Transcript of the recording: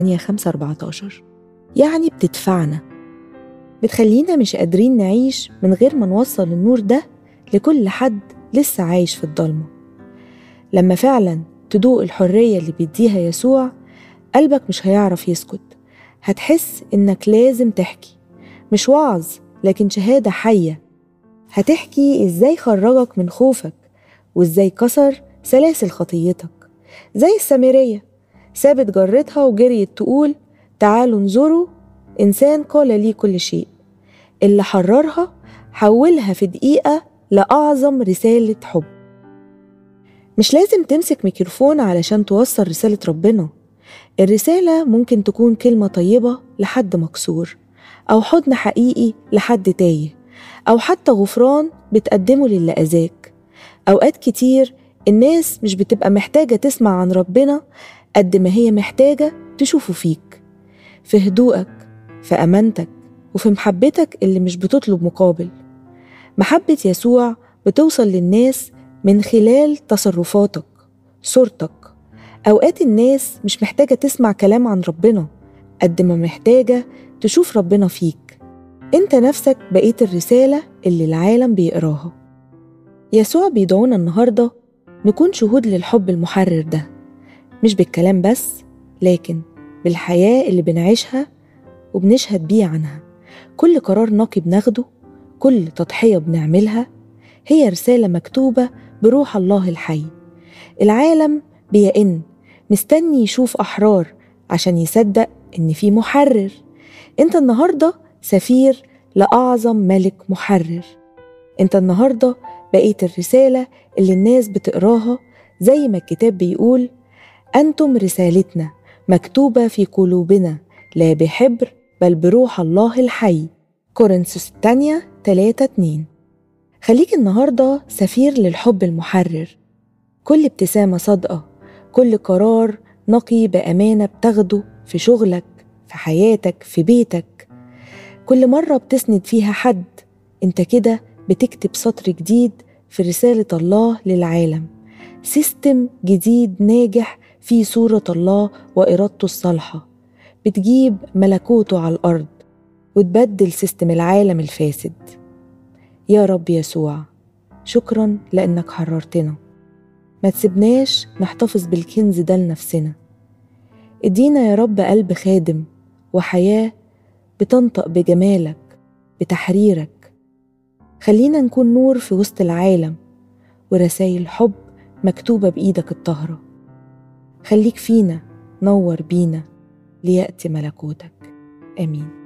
8 5 14 يعني بتدفعنا بتخلينا مش قادرين نعيش من غير ما نوصل النور ده لكل حد لسه عايش في الضلمة لما فعلا تدوق الحرية اللي بيديها يسوع قلبك مش هيعرف يسكت هتحس إنك لازم تحكي مش وعظ لكن شهادة حية هتحكي إزاي خرجك من خوفك وإزاي كسر سلاسل خطيتك زي السامرية سابت جرتها وجريت تقول تعالوا انظروا إنسان قال لي كل شيء اللي حررها حولها في دقيقة لأعظم رسالة حب مش لازم تمسك ميكروفون علشان توصل رسالة ربنا الرسالة ممكن تكون كلمة طيبة لحد مكسور أو حضن حقيقي لحد تايه أو حتى غفران بتقدمه للي أذاك أوقات كتير الناس مش بتبقى محتاجة تسمع عن ربنا قد ما هي محتاجة تشوفه فيك في هدوءك في أمانتك وفي محبتك اللي مش بتطلب مقابل محبة يسوع بتوصل للناس من خلال تصرفاتك صورتك أوقات الناس مش محتاجة تسمع كلام عن ربنا قد ما محتاجة تشوف ربنا فيك انت نفسك بقيت الرسالة اللي العالم بيقراها يسوع بيدعونا النهاردة نكون شهود للحب المحرر ده مش بالكلام بس لكن بالحياة اللي بنعيشها وبنشهد بيه عنها كل قرار نقي بناخده كل تضحية بنعملها هي رسالة مكتوبة بروح الله الحي العالم بيئن مستني يشوف أحرار عشان يصدق إن في محرر أنت النهاردة سفير لأعظم ملك محرر أنت النهاردة بقيت الرسالة اللي الناس بتقراها زي ما الكتاب بيقول أنتم رسالتنا مكتوبة في قلوبنا لا بحبر بل بروح الله الحي كورنثوس الثانية 3 2 خليك النهاردة سفير للحب المحرر كل ابتسامة صادقة كل قرار نقي بأمانة بتاخده في شغلك في حياتك في بيتك كل مرة بتسند فيها حد انت كده بتكتب سطر جديد في رسالة الله للعالم سيستم جديد ناجح في صورة الله وإرادته الصالحة بتجيب ملكوته على الأرض وتبدل سيستم العالم الفاسد يا رب يسوع شكرا لأنك حررتنا ما تسيبناش نحتفظ بالكنز ده لنفسنا ادينا يا رب قلب خادم وحياة بتنطق بجمالك بتحريرك خلينا نكون نور في وسط العالم ورسايل حب مكتوبة بإيدك الطاهرة خليك فينا نور بينا ليأتي ملكوتك آمين